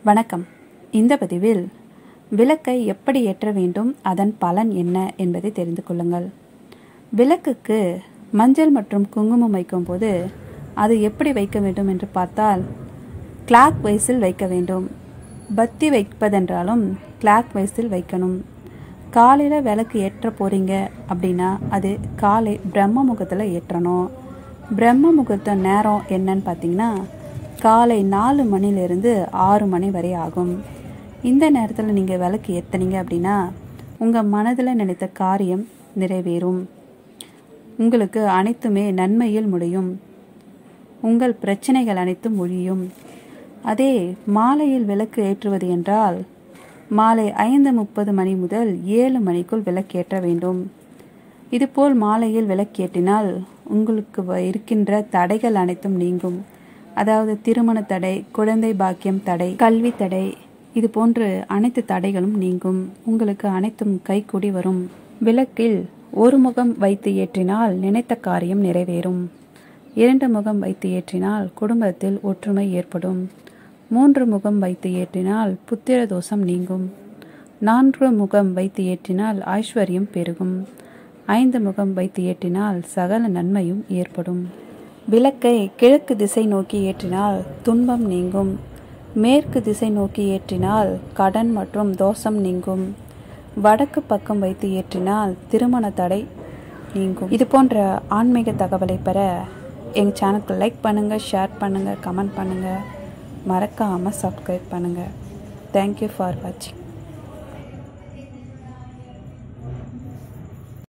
வணக்கம் இந்த பதிவில் விளக்கை எப்படி ஏற்ற வேண்டும் அதன் பலன் என்ன என்பதை தெரிந்து கொள்ளுங்கள் விளக்குக்கு மஞ்சள் மற்றும் குங்குமம் வைக்கும்போது அது எப்படி வைக்க வேண்டும் என்று பார்த்தால் கிளாக் வைஸில் வைக்க வேண்டும் பத்தி வைப்பதென்றாலும் கிளாக் வைஸில் வைக்கணும் காலையில் விளக்கு ஏற்ற போறீங்க அப்படின்னா அது காலை பிரம்ம முகத்தில் ஏற்றணும் பிரம்ம முகூர்த்த நேரம் என்னன்னு பார்த்தீங்கன்னா காலை நாலு மணிலிருந்து ஆறு மணி வரை ஆகும் இந்த நேரத்தில் நீங்கள் விளக்கு ஏற்றுனீங்க அப்படின்னா உங்கள் மனதில் நினைத்த காரியம் நிறைவேறும் உங்களுக்கு அனைத்துமே நன்மையில் முடியும் உங்கள் பிரச்சனைகள் அனைத்தும் ஒழியும் அதே மாலையில் விளக்கு ஏற்றுவது என்றால் மாலை ஐந்து முப்பது மணி முதல் ஏழு மணிக்குள் விளக்கேற்ற வேண்டும் இதுபோல் மாலையில் விளக்கேற்றினால் உங்களுக்கு வ- இருக்கின்ற தடைகள் அனைத்தும் நீங்கும் அதாவது திருமண தடை குழந்தை பாக்கியம் தடை கல்வி தடை இது போன்று அனைத்து தடைகளும் நீங்கும் உங்களுக்கு அனைத்தும் கைகூடி வரும் விளக்கில் ஒரு முகம் வைத்து ஏற்றினால் நினைத்த காரியம் நிறைவேறும் இரண்டு முகம் வைத்து ஏற்றினால் குடும்பத்தில் ஒற்றுமை ஏற்படும் மூன்று முகம் வைத்து ஏற்றினால் புத்திர தோஷம் நீங்கும் நான்கு முகம் வைத்து ஏற்றினால் ஐஸ்வர்யம் பெருகும் ஐந்து முகம் வைத்து ஏற்றினால் சகல நன்மையும் ஏற்படும் விளக்கை கிழக்கு திசை நோக்கி ஏற்றினால் துன்பம் நீங்கும் மேற்கு திசை நோக்கி ஏற்றினால் கடன் மற்றும் தோஷம் நீங்கும் வடக்கு பக்கம் வைத்து ஏற்றினால் திருமண தடை நீங்கும் இது போன்ற ஆன்மீக தகவலை பெற எங்கள் சேனலுக்கு லைக் பண்ணுங்கள் ஷேர் பண்ணுங்கள் கமெண்ட் பண்ணுங்கள் மறக்காமல் சப்ஸ்கிரைப் பண்ணுங்கள் தேங்க்யூ ஃபார் வாட்சிங்